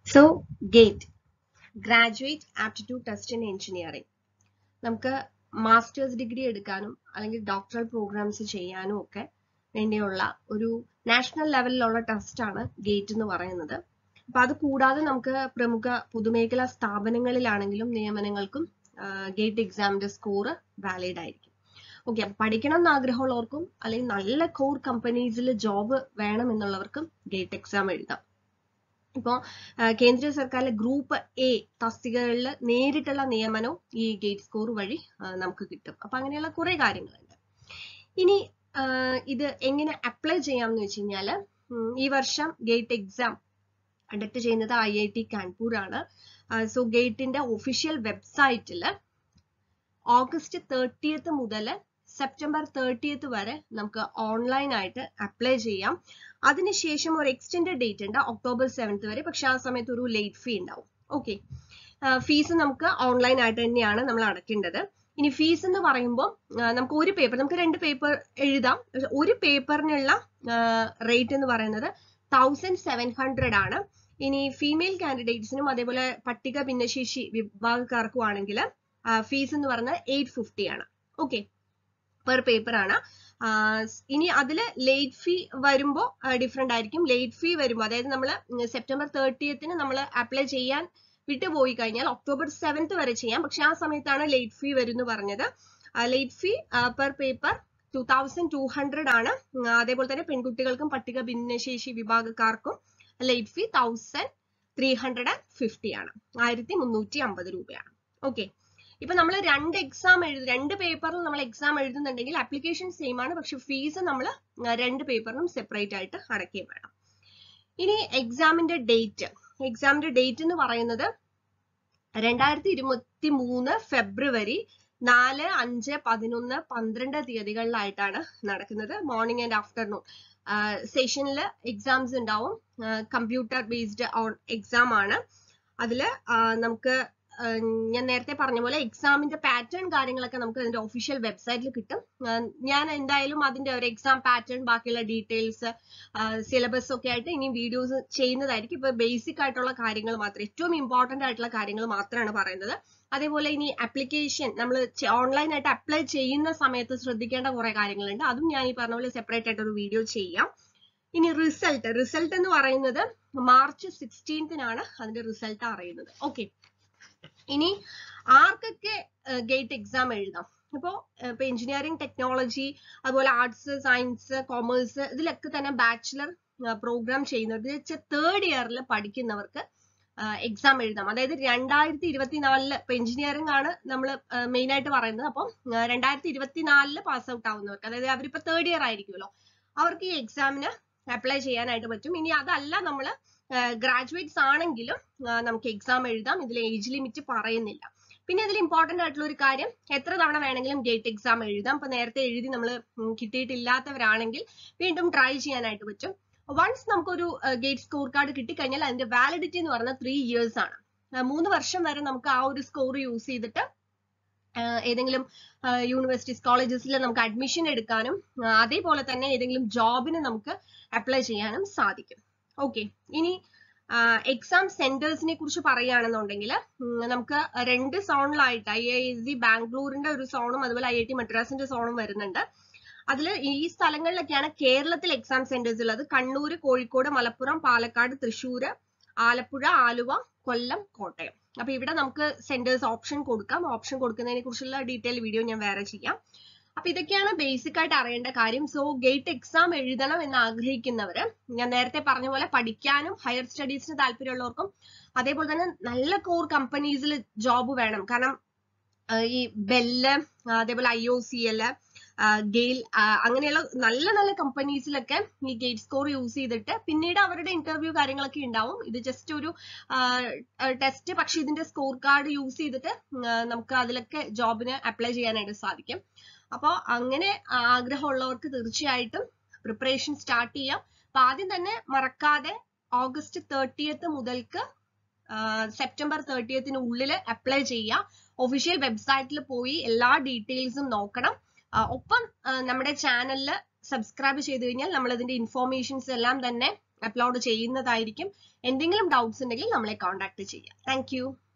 so GATE graduate aptitude test in engineering നമുക്ക് masters degree എടുക്കാനും അല്ലെങ്കിൽ ഡോക്ടറൽ പ്രോഗ്രാംസ് ചെയ്യാനും ഒക്കെ വേണ്ടിയുള്ള ഒരു നാഷണൽ ലെവലിലുള്ള ടെസ്റ്റ് ആണ് ഗേറ്റ് എന്ന് പറയുന്നത് അപ്പൊ അത് കൂടാതെ നമുക്ക് പ്രമുഖ പൊതുമേഖലാ സ്ഥാപനങ്ങളിലാണെങ്കിലും നിയമനങ്ങൾക്കും ഗേറ്റ് എക്സാമിന്റെ സ്കോർ വാലിഡ് ആയിരിക്കും ഓക്കെ അപ്പൊ പഠിക്കണം എന്ന് ആഗ്രഹമുള്ളവർക്കും അല്ലെങ്കിൽ നല്ല കോർ കമ്പനീസിൽ ജോബ് വേണം എന്നുള്ളവർക്കും ഗേറ്റ് എക്സാം എഴുതാം ഇപ്പോൾ കേന്ദ്ര സർക്കാരിലെ ഗ്രൂപ്പ് എ തസ്തികകളിൽ നേരിട്ടുള്ള നിയമനവും ഈ ഗേറ്റ് സ്കോർ വഴി നമുക്ക് കിട്ടും അപ്പൊ അങ്ങനെയുള്ള കുറെ കാര്യങ്ങളുണ്ട് ഇനി ഇത് എങ്ങനെ അപ്ലൈ ചെയ്യാമെന്ന് വെച്ച് കഴിഞ്ഞാൽ ഈ വർഷം ഗേറ്റ് എക്സാം കണ്ടക്ട് ചെയ്യുന്നത് ഐ ഐ ടി കാൺപൂർ ആണ് സോ ഗേറ്റിന്റെ ഒഫീഷ്യൽ വെബ്സൈറ്റിൽ ഓഗസ്റ്റ് തേർട്ടിയത്ത് മുതൽ സെപ്റ്റംബർ തേർട്ടിയത്ത് വരെ നമുക്ക് ഓൺലൈൻ ആയിട്ട് അപ്ലൈ ചെയ്യാം അതിനുശേഷം ഒരു എക്സ്റ്റൻഡ് ഡേറ്റ് ഉണ്ട് ഒക്ടോബർ സെവൻത്ത് വരെ പക്ഷെ ആ സമയത്ത് ഒരു ലേറ്റ് ഫീ ഉണ്ടാവും ഓക്കെ ഫീസ് നമുക്ക് ഓൺലൈൻ ആയിട്ട് തന്നെയാണ് നമ്മൾ അടയ്ക്കേണ്ടത് ഇനി ഫീസ് എന്ന് പറയുമ്പോൾ നമുക്ക് ഒരു പേപ്പർ നമുക്ക് രണ്ട് പേപ്പർ എഴുതാം ഒരു പേപ്പറിനുള്ള റേറ്റ് എന്ന് പറയുന്നത് തൗസൻഡ് സെവൻ ഹൺഡ്രഡ് ആണ് ഇനി ഫീമെയിൽ കാൻഡിഡേറ്റ്സിനും അതേപോലെ പട്ടിക ഭിന്നശേഷി വിഭാഗക്കാർക്കും ആണെങ്കിൽ ഫീസ് എന്ന് പറയുന്നത് എയ്റ്റ് ഫിഫ്റ്റി ആണ് ഓക്കെ പെർ പേപ്പർ ആണ് ഇനി അതിൽ ലേറ്റ് ഫീ വരുമ്പോൾ ഡിഫറെന്റ് ആയിരിക്കും ലേറ്റ് ഫീ വരുമ്പോൾ അതായത് നമ്മൾ സെപ്റ്റംബർ തേർട്ടിയത്തിന് നമ്മൾ അപ്ലൈ ചെയ്യാൻ വിട്ടുപോയി കഴിഞ്ഞാൽ ഒക്ടോബർ സെവൻത്ത് വരെ ചെയ്യാം പക്ഷെ ആ സമയത്താണ് ലേറ്റ് ഫീ വരുന്നു പറഞ്ഞത് late fee per paper two thousand two hundred ആണ് അതേപോലെ തന്നെ പെൺകുട്ടികൾക്കും പട്ടിക ഭിന്നശേഷി വിഭാഗക്കാർക്കും late fee thousand three hundred and fifty ആണ് ആയിരത്തി മുന്നൂറ്റി അമ്പത് രൂപയാണ് ഓക്കെ ഇപ്പൊ നമ്മൾ രണ്ട് എക്സാം എഴുതി രണ്ട് പേപ്പറിൽ നമ്മൾ എക്സാം എഴുതുന്നുണ്ടെങ്കിൽ ആപ്ലിക്കേഷൻ സെയിം ആണ് പക്ഷെ ഫീസ് നമ്മൾ രണ്ട് പേപ്പറിനും സെപ്പറേറ്റ് ആയിട്ട് അടയ്ക്കുകയും വേണം ഇനി എക്സാമിന്റെ ഡേറ്റ് എക്സാമിന്റെ ഡേറ്റ് എന്ന് പറയുന്നത് രണ്ടായിരത്തി ഇരുപത്തി മൂന്ന് ഫെബ്രുവരി നാല് അഞ്ച് പതിനൊന്ന് പന്ത്രണ്ട് തീയതികളിലായിട്ടാണ് നടക്കുന്നത് മോർണിംഗ് ആൻഡ് ആഫ്റ്റർനൂൺ സെഷനിൽ എക്സാംസ് ഉണ്ടാവും കമ്പ്യൂട്ടർ ബേസ്ഡ് ഓൺ എക്സാം ആണ് അതിൽ നമുക്ക് ഞാൻ നേരത്തെ പറഞ്ഞ പോലെ എക്സാമിന്റെ പാറ്റേൺ കാര്യങ്ങളൊക്കെ നമുക്ക് അതിന്റെ ഒഫീഷ്യൽ വെബ്സൈറ്റിൽ കിട്ടും ഞാൻ എന്തായാലും അതിന്റെ ഒരു എക്സാം പാറ്റേൺ ബാക്കിയുള്ള ഡീറ്റെയിൽസ് സിലബസ് ഒക്കെ ആയിട്ട് ഇനി വീഡിയോസ് ചെയ്യുന്നതായിരിക്കും ഇപ്പൊ ബേസിക് ആയിട്ടുള്ള കാര്യങ്ങൾ മാത്രം ഏറ്റവും ഇമ്പോർട്ടന്റ് ആയിട്ടുള്ള കാര്യങ്ങൾ മാത്രമാണ് പറയുന്നത് അതേപോലെ ഇനി ആപ്ലിക്കേഷൻ നമ്മൾ ഓൺലൈൻ ആയിട്ട് അപ്ലൈ ചെയ്യുന്ന സമയത്ത് ശ്രദ്ധിക്കേണ്ട കുറെ കാര്യങ്ങളുണ്ട് അതും ഞാൻ ഈ പറഞ്ഞ പോലെ സെപ്പറേറ്റ് ആയിട്ട് ഒരു വീഡിയോ ചെയ്യാം ഇനി റിസൾട്ട് റിസൾട്ട് എന്ന് പറയുന്നത് മാർച്ച് സിക്സ്റ്റീൻത്തിനാണ് അതിന്റെ റിസൾട്ട് അറിയുന്നത് ഓക്കെ ഇനി ആർക്കൊക്കെ ഗേറ്റ് എക്സാം എഴുതാം ഇപ്പോൾ ഇപ്പൊ എഞ്ചിനീയറിംഗ് ടെക്നോളജി അതുപോലെ ആർട്സ് സയൻസ് കോമേഴ്സ് ഇതിലൊക്കെ തന്നെ ബാച്ചിലർ പ്രോഗ്രാം ചെയ്യുന്നത് തേർഡ് ഇയറിൽ പഠിക്കുന്നവർക്ക് എക്സാം എഴുതാം അതായത് രണ്ടായിരത്തി ഇരുപത്തിനാലില് ഇപ്പൊ എഞ്ചിനീയറിംഗ് ആണ് നമ്മൾ മെയിൻ ആയിട്ട് പറയുന്നത് അപ്പം രണ്ടായിരത്തി ഇരുപത്തിനാലില് പാസ് ഔട്ട് ആവുന്നവർക്ക് അതായത് അവരിപ്പോ തേർഡ് ഇയർ ആയിരിക്കുമല്ലോ അവർക്ക് ഈ എക്സാമിന് അപ്ലൈ ചെയ്യാനായിട്ട് പറ്റും ഇനി അതല്ല നമ്മൾ ഗ്രാജുവേറ്റ്സ് ആണെങ്കിലും നമുക്ക് എക്സാം എഴുതാം ഇതിൽ ഏജ് ലിമിറ്റ് പറയുന്നില്ല പിന്നെ ഇതിൽ ഇമ്പോർട്ടന്റ് ആയിട്ടുള്ള ഒരു കാര്യം എത്ര തവണ വേണമെങ്കിലും ഗേറ്റ് എക്സാം എഴുതാം ഇപ്പൊ നേരത്തെ എഴുതി നമ്മൾ കിട്ടിയിട്ടില്ലാത്തവരാണെങ്കിൽ വീണ്ടും ട്രൈ ചെയ്യാനായിട്ട് പറ്റും വൺസ് നമുക്കൊരു ഗേറ്റ് സ്കോർ കാർഡ് കിട്ടിക്കഴിഞ്ഞാൽ അതിന്റെ വാലിഡിറ്റി എന്ന് പറയുന്നത് ത്രീ ഇയേഴ്സ് ആണ് മൂന്ന് വർഷം വരെ നമുക്ക് ആ ഒരു സ്കോർ യൂസ് ചെയ്തിട്ട് ഏതെങ്കിലും യൂണിവേഴ്സിറ്റീസ് കോളേജസിൽ നമുക്ക് അഡ്മിഷൻ എടുക്കാനും അതേപോലെ തന്നെ ഏതെങ്കിലും ജോബിന് നമുക്ക് അപ്ലൈ ചെയ്യാനും സാധിക്കും ഓക്കെ ഇനി എക്സാം സെന്റേഴ്സിനെ കുറിച്ച് പറയുകയാണെന്നുണ്ടെങ്കിൽ നമുക്ക് രണ്ട് സോണിലായിട്ട് ഐ ഐ എസ് സി ബാംഗ്ലൂരിന്റെ ഒരു സോണും അതുപോലെ ഐ ഐ ടി മദ്രാസിന്റെ സോണും വരുന്നുണ്ട് അതിൽ ഈ സ്ഥലങ്ങളിലൊക്കെയാണ് കേരളത്തിൽ എക്സാം സെന്റേഴ്സ് ഉള്ളത് കണ്ണൂർ കോഴിക്കോട് മലപ്പുറം പാലക്കാട് തൃശ്ശൂർ ആലപ്പുഴ ആലുവ കൊല്ലം കോട്ടയം അപ്പൊ ഇവിടെ നമുക്ക് സെന്റേഴ്സ് ഓപ്ഷൻ കൊടുക്കാം ഓപ്ഷൻ കൊടുക്കുന്നതിനെ കുറിച്ചുള്ള ഡീറ്റെയിൽ വീഡിയോ ഞാൻ വേറെ ചെയ്യാം അപ്പൊ ഇതൊക്കെയാണ് ബേസിക് ആയിട്ട് അറിയേണ്ട കാര്യം സോ ഗേറ്റ് എക്സാം എഴുതണം എന്ന് ആഗ്രഹിക്കുന്നവര് ഞാൻ നേരത്തെ പറഞ്ഞ പോലെ പഠിക്കാനും ഹയർ സ്റ്റഡീസിന് താല്പര്യമുള്ളവർക്കും അതേപോലെ തന്നെ നല്ല കോർ കമ്പനീസിൽ ജോബ് വേണം കാരണം ഈ ബെല്ല് അതേപോലെ I O C L GAIL അങ്ങനെയുള്ള നല്ല നല്ല കമ്പനീസിലൊക്കെ ഈ ഗേറ്റ് സ്കോർ യൂസ് ചെയ്തിട്ട് പിന്നീട് അവരുടെ ഇന്റർവ്യൂ കാര്യങ്ങളൊക്കെ ഉണ്ടാവും ഇത് ജസ്റ്റ് ഒരു ടെസ്റ്റ് പക്ഷെ ഇതിന്റെ സ്കോർ കാർഡ് യൂസ് ചെയ്തിട്ട് നമുക്ക് അതിലൊക്കെ ജോബിന് അപ്ലൈ ചെയ്യാനായിട്ട് സാധിക്കും അപ്പോൾ അങ്ങനെ ആഗ്രഹമുള്ളവർക്ക് തീർച്ചയായിട്ടും പ്രിപ്പറേഷൻ സ്റ്റാർട്ട് ചെയ്യാം അപ്പൊ ആദ്യം തന്നെ മറക്കാതെ ഓഗസ്റ്റ് തേർട്ടിയത്ത് മുതൽക്ക് സെപ്റ്റംബർ തേർട്ടിയത്തിന് ഉള്ളിൽ അപ്ലൈ ചെയ്യാം ഒഫീഷ്യൽ വെബ്സൈറ്റിൽ പോയി എല്ലാ ഡീറ്റെയിൽസും നോക്കണം ഒപ്പം നമ്മുടെ ചാനലിൽ സബ്സ്ക്രൈബ് ചെയ്ത് കഴിഞ്ഞാൽ നമ്മൾ ഇതിന്റെ ഇൻഫോർമേഷൻസ് എല്ലാം തന്നെ അപ്ലോഡ് ചെയ്യുന്നതായിരിക്കും എന്തെങ്കിലും ഡൗട്ട്സ് ഉണ്ടെങ്കിൽ നമ്മളെ കോൺടാക്ട് ചെയ്യാം താങ്ക്